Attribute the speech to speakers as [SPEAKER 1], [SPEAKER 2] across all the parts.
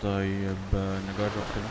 [SPEAKER 1] طيب آه، نجرب كده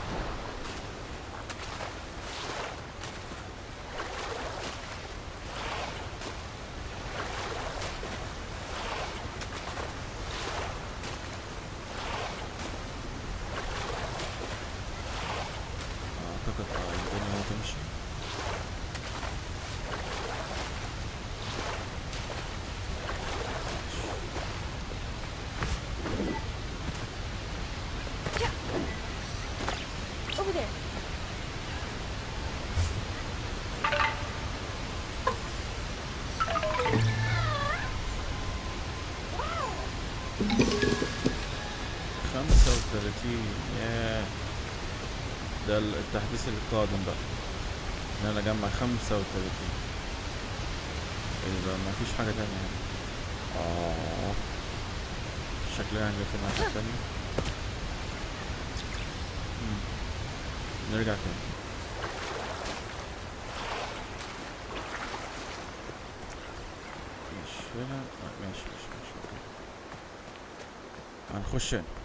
[SPEAKER 1] اعتقد اه الدنيا هتمشي
[SPEAKER 2] Over there.
[SPEAKER 1] خمسة وثلاثين ياه ده ال- التحديث القادم بقى ان انا اجمع خمسة وثلاثين ايه ده مفيش حاجة تانية هنا اه شكلنا هنجي في الناحية التانية مم. نرجع تاني مش هنا آه، ماشي ماشي ماشي اوكي هنخش هنا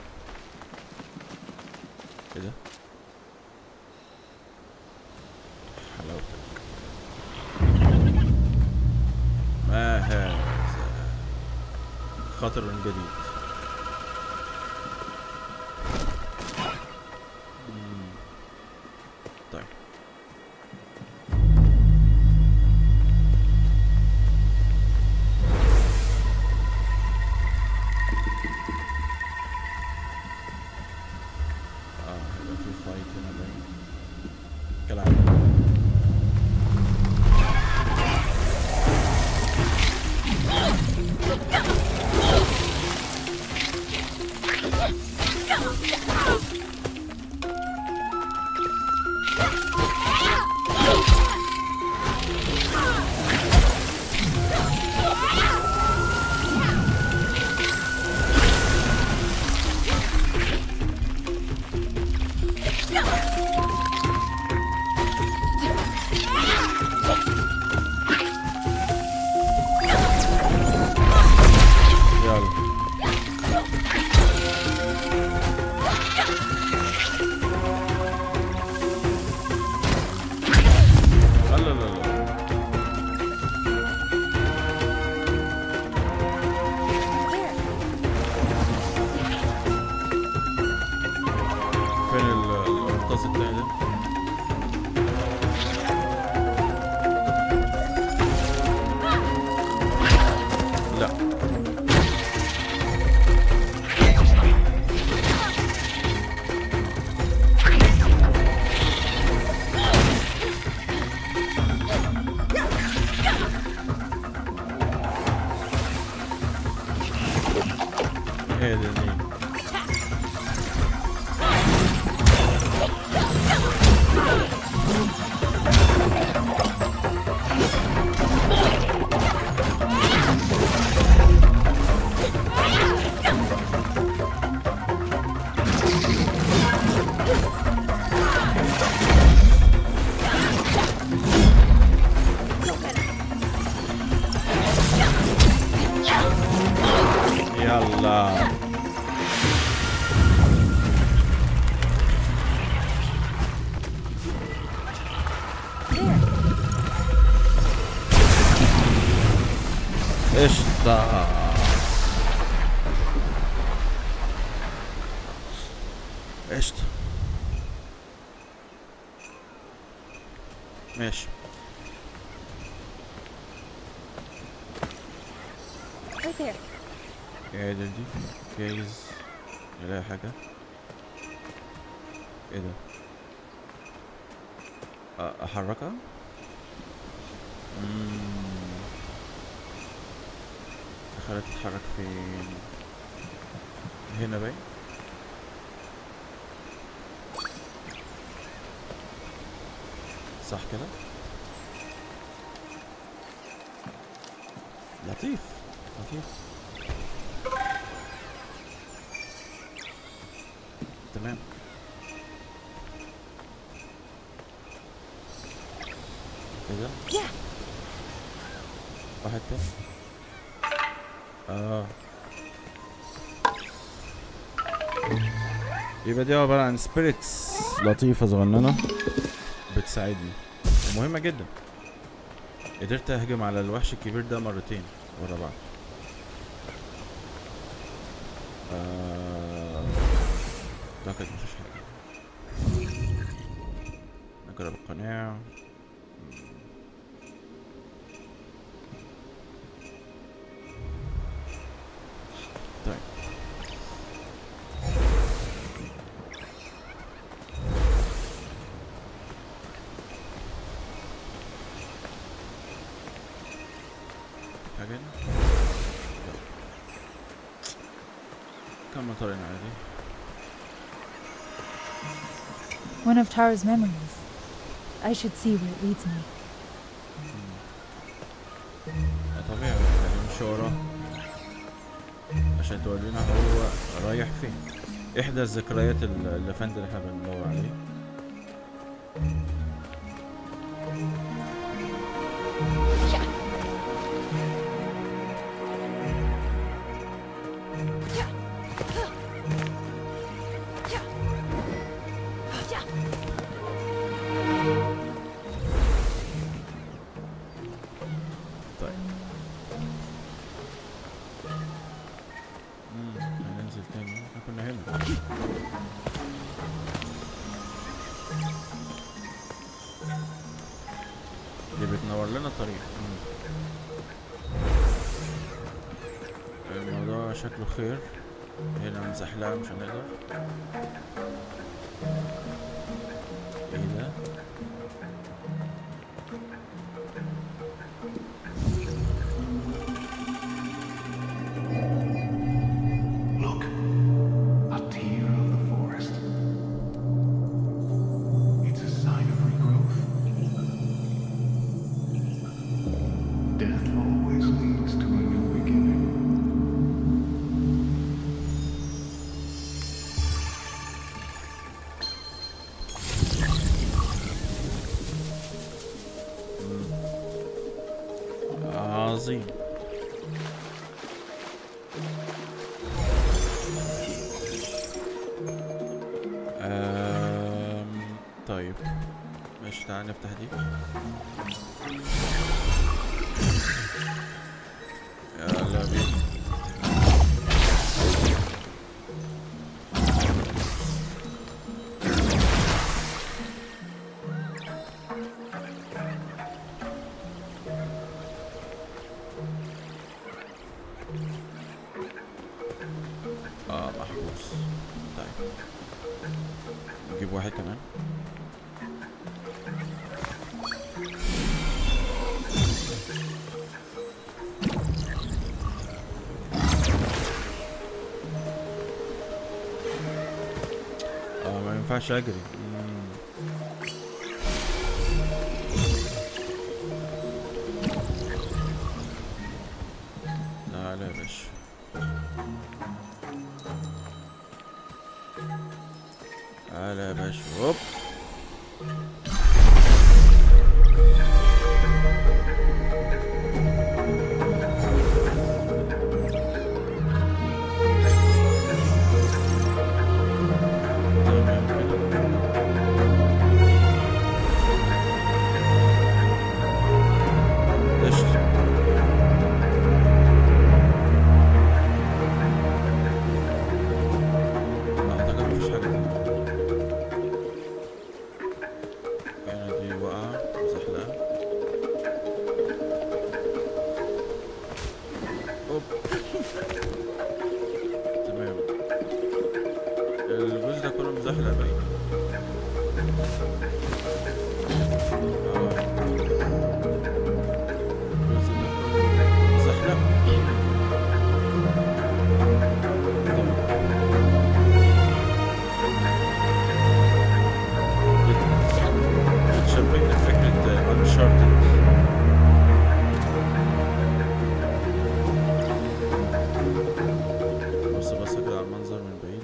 [SPEAKER 1] ايه ده حلاوتك ما هذا خطر جديد مم. طيب اه هيبقى في فايت هنا باين كالعادة يلا لا لا لا لا
[SPEAKER 2] There.
[SPEAKER 1] فين ال- القرطاس التاني ده لا هي دي دي. يلا
[SPEAKER 2] There.
[SPEAKER 1] قشطة قشطة ماشي
[SPEAKER 2] Right there.
[SPEAKER 1] جايز دي جايز نلاقي حاجة ايه ده أ- احركها مم. خليها تتحرك فين هنا باين صح كده لطيف لطيف تمام ايه ده
[SPEAKER 2] Yeah.
[SPEAKER 1] واحد تاني اه يبقى دي عبارة عن سبيريتس لطيفة صغننة بتساعدني ومهمة جدا قدرت اهجم على الوحش الكبير ده مرتين ورا بعض آه، اعتقد مفيش حاجة نجرب القناع طيب حاجة هنا؟ لا. كمل طريقنا عادي
[SPEAKER 2] One of Tara's memories. I should see where it leads me.
[SPEAKER 1] آه، طبيعي يعني نمشي وراه عشان تورينا هو رايح فين احدى الذكريات ال- الليفند اللي احنا بندور عليه طيب مم، هننزل تاني احنا كنا هنا دي بتنور لنا الطريق مم. الموضوع شكله خير هنا نزحلقها مش هنقدر ايه ده
[SPEAKER 3] Look, a tear of the forest. It's a sign of regrowth. Death always leads to a new beginning.
[SPEAKER 1] عظيم أم... طيب ماشي تعال نفتح دي يلا بينا اه محبوس طيب نجيب واحد كمان اه ما ينفعش اجري مم. تعالى يا باشا تعالى يا باشا هوب تمام كده قشطة اعتقد مفيش حاجة هنا دي واقعة زحلقة اوب تمام الجزء ده كله مزحلق باين اه الجزء ده كله مزحلق تمام بتشبهني بفكرة Uncharted بص بص كده على المنظر من بعيد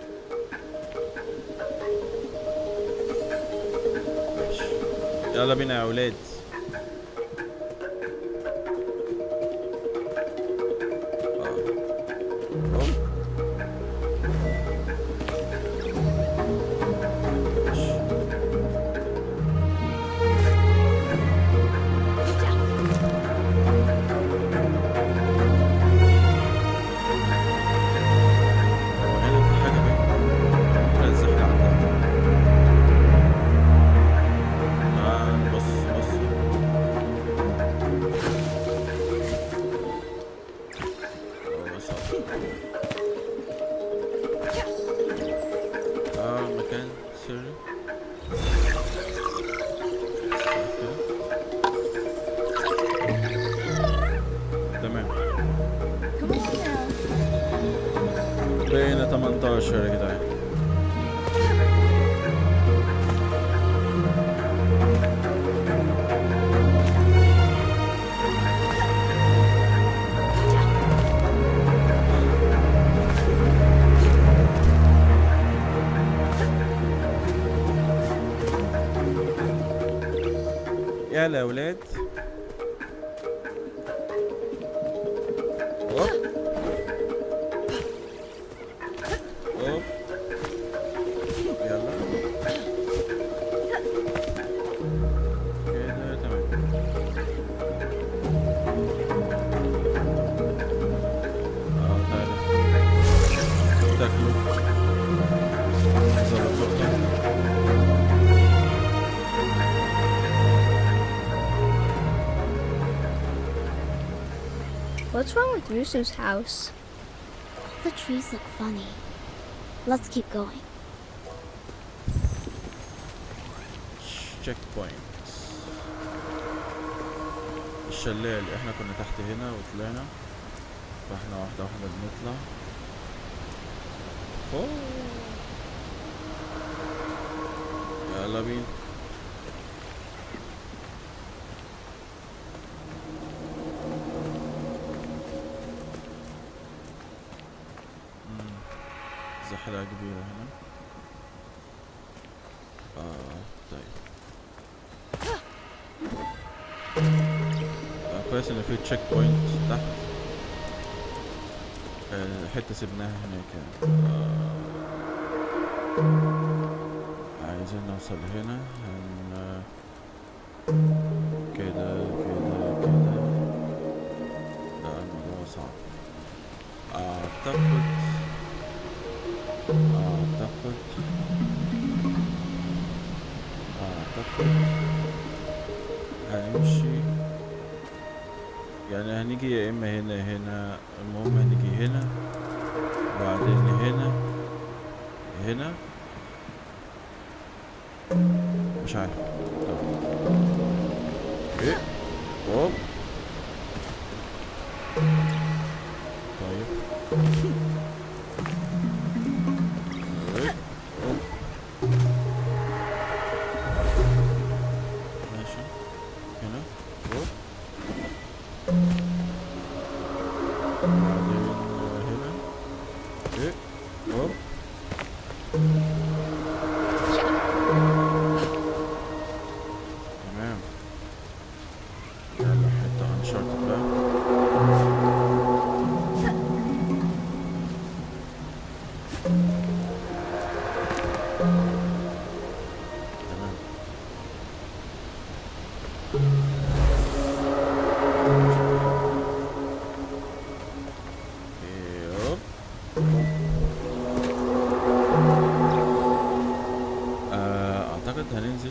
[SPEAKER 1] ماشي يلا بينا يا ولاد آه. هوب. مطول شوية يا جدعان يلا يا ولاد هوب هوب يلا كده تمام اه تعالى تاكلوا ظبط نقطة
[SPEAKER 4] What's wrong with Rusu's house?
[SPEAKER 5] The trees look funny. Let's keep going.
[SPEAKER 1] تشيك بوينت الشلال احنا كنا تحت هنا وطلعنا فاحنا واحدة واحدة بنطلع فوق يلا بينا مم. زحلقة كبيرة هنا اه طيب آه كويس ان في تشيك بوينت تحت آه حتة سيبناها هناك يعني آه عايزين نوصل هنا هن كده كده كده لا الموضوع صعب اعتقد اعتقد اعتقد هنمشي يعني هنيجي يا اما هنا هنا المهم هنيجي هنا وبعدين هنا هنا مش عارف طب ايه هوب طيب إيه؟ هوب ماشي هنا هوب بعدين هنا ايه هوب تمام يلا حتة انشارتد بقى تمام يب آه، اعتقد هننزل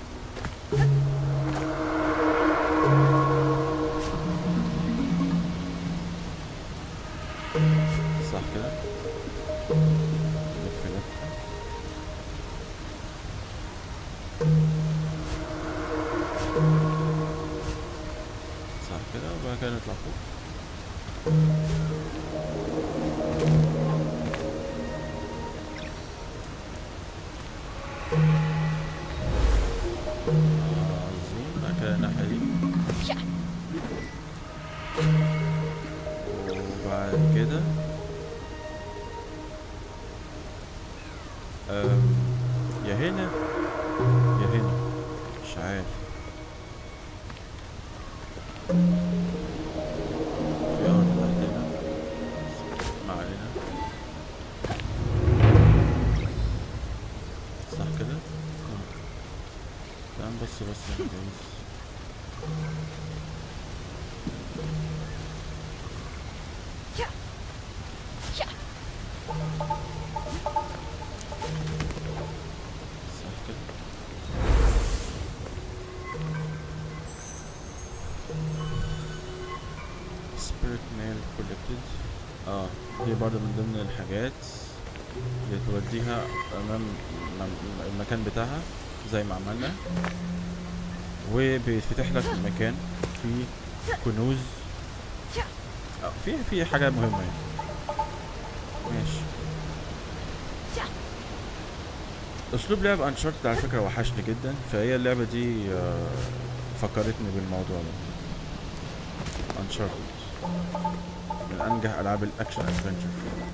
[SPEAKER 1] صح كده لف لف صح كده وبعد كده نطلع فوق عظيم بعد كده الناحية دي وبعد كده أم، يا هنا يا هنا مش عارف في أرض تحتنا ما علينا صح كده؟ آه. تعال نبص بس يا جايز صح كده spirit mail collected اه دي برضه من ضمن الحاجات اللي توديها امام مم- المكان بتاعها زي ما عملنا وبيتفتح لك مكان فيه كنوز آه في في حاجة مهمة يعني ماشي اسلوب لعب انشارتد على فكره وحشني جدا فهي اللعبه دي آه، فكرتني بالموضوع ده انشارتد من انجح العاب الاكشن ادفنتشر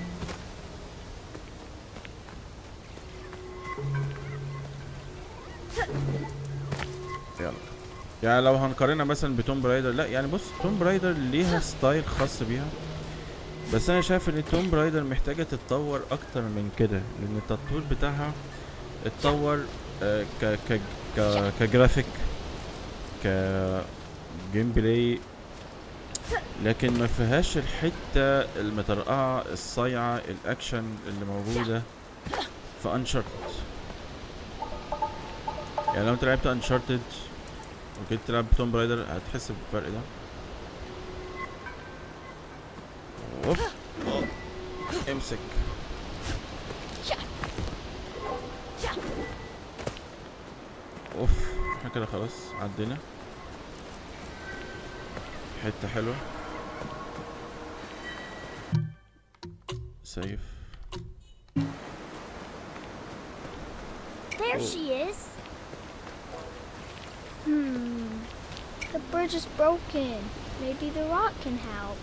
[SPEAKER 1] يلا يعني لو هنقارنها مثلا بتوم برايدر لا يعني بص توم برايدر ليها ستايل خاص بيها بس انا شايف ان توم برايدر محتاجه تتطور اكتر من كده لان التطوير بتاعها اتطور آه، ك ك ك كجرافيك ك جيم بلاي لكن ما فيهاش الحته المترقعه الصايعه الاكشن اللي موجوده في انشارتد يعني لو انت لعبت انشارتد وجيت تلعب توم برايدر هتحس بالفرق ده اوف أوف. امسك اوف احنا كده خلاص عدينا حتة حلوة سيف
[SPEAKER 4] There
[SPEAKER 1] Oh.
[SPEAKER 4] she is. Hmm. The bridge is broken. Maybe the rock can help.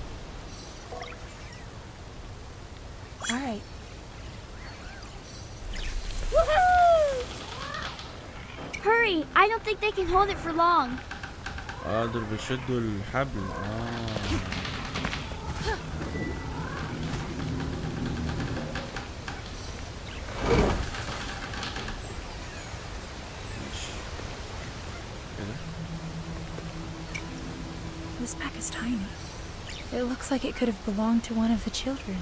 [SPEAKER 2] All right.
[SPEAKER 4] Woohoo! Hurry! I don't think they can hold it for long.
[SPEAKER 1] اه دول بيشدوا الحبل اه ماشي. كده
[SPEAKER 2] This pack is tiny. It looks like it could have belonged to one of the children.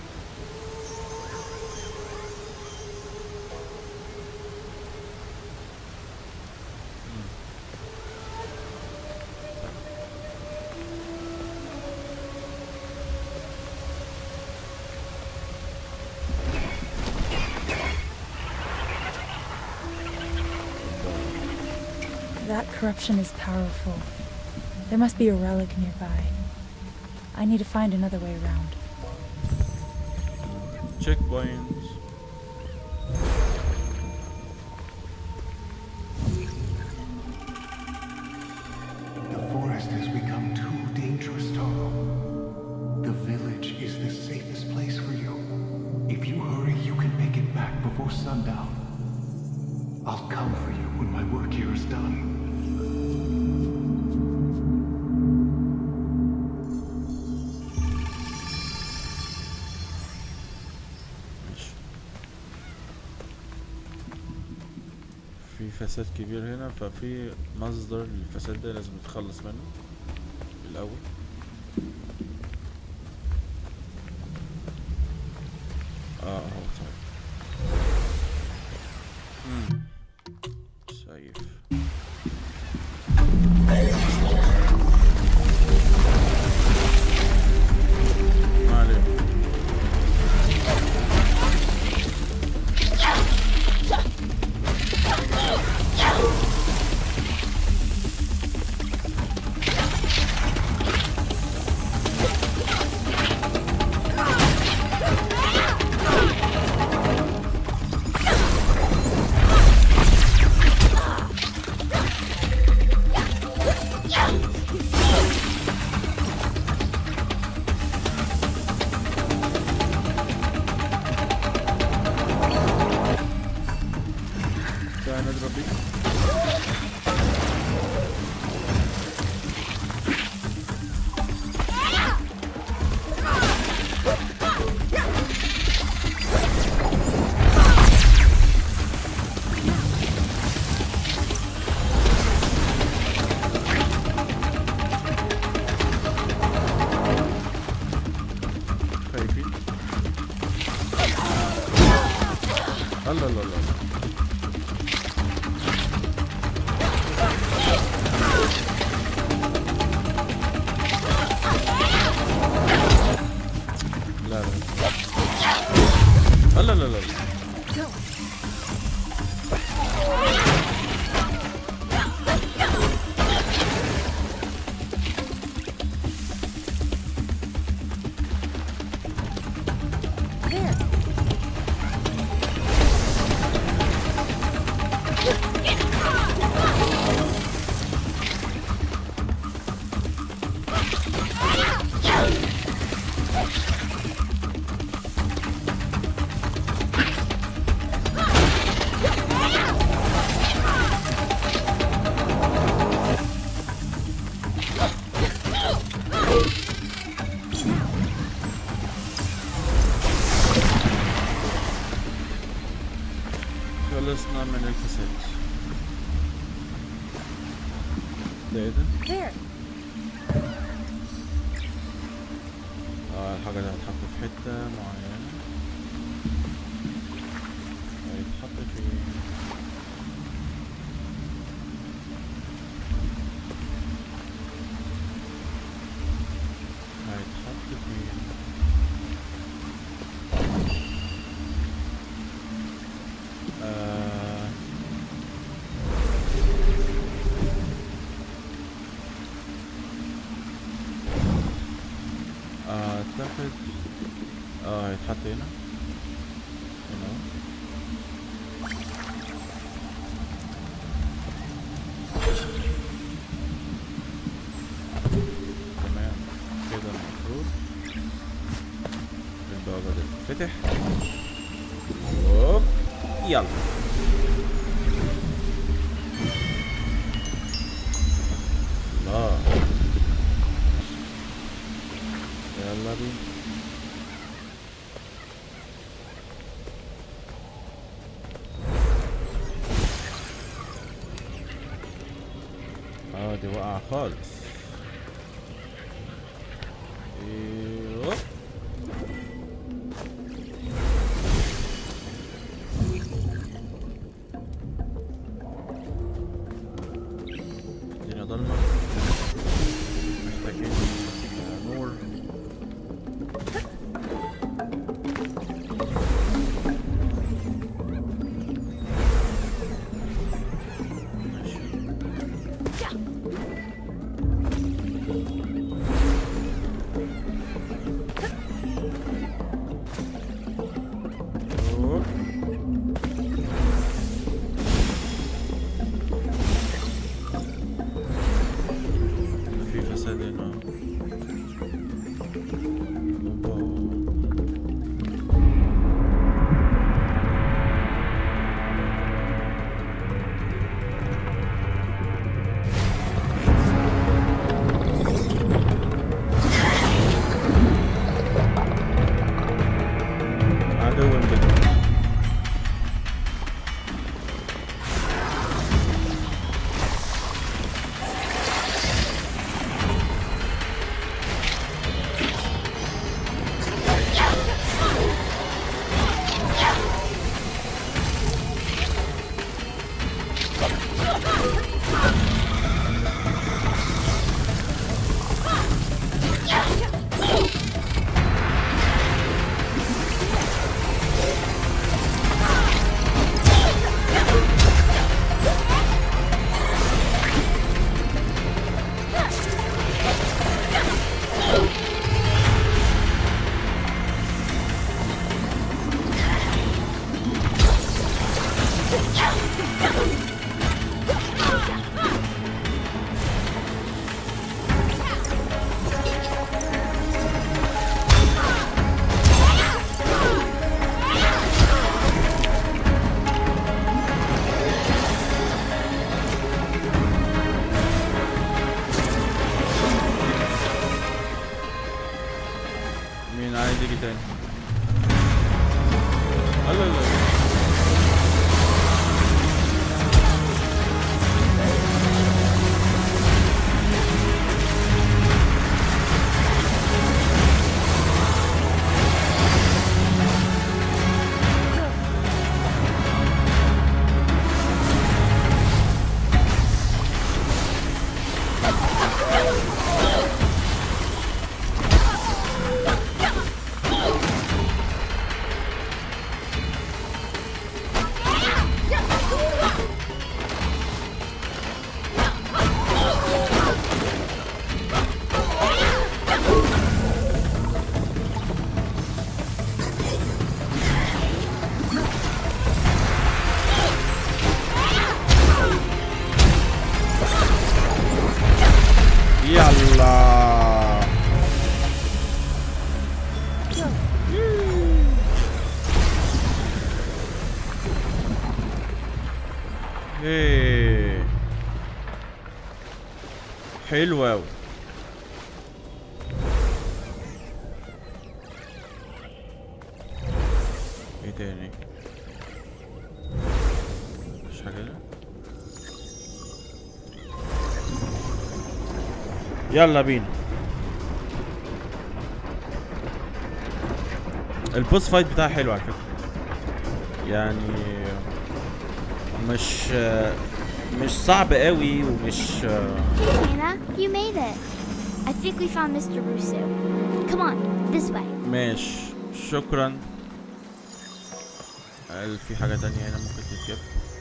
[SPEAKER 2] That corruption is powerful. There must be a relic nearby. I need to find another way around.
[SPEAKER 1] checkpoints
[SPEAKER 3] The forest has become too dangerous, Taro. The village is the safest place for you. If you hurry, you can make it back before sundown. I'll come for you when my work here is done.
[SPEAKER 1] ماشي في فساد كبير هنا ففي مصدر للفساد ده لازم نتخلص منه الأول اه اهو طيب مم. سيف ما علينا تعال نضرب بيه خايفين الله الله الله لا لا لا لا لا لا
[SPEAKER 2] There.
[SPEAKER 1] ده ايه ده؟
[SPEAKER 2] There.
[SPEAKER 1] اه الحاجة دي هتتحط في حتة معينة هيتحط فين؟ هيتحط فين؟ آه اعتقد اه هيتحط هنا هنا اهو. تمام كده المفروض البوابة دي تتفتح هوب يلا الله يلا بينا اه دي واقعة خالص ايوه الدنيا ضلمة محتاجين نور أوه. في فساد هنا أوبا. عدو بدون مين عايز يجي تاني الله الله يلا ايه حلو اوي ايه تاني مش حاجة هنا؟ يلا بينا البوس فايت بتاعها حلو على فكرة يعني مش مش صعب قوي ومش
[SPEAKER 4] Hey, Hannah, you made it. I think we found Mr. Russo. Come on, this way.
[SPEAKER 1] ماشي شكرا هل في حاجة تانية هنا ممكن تتجاب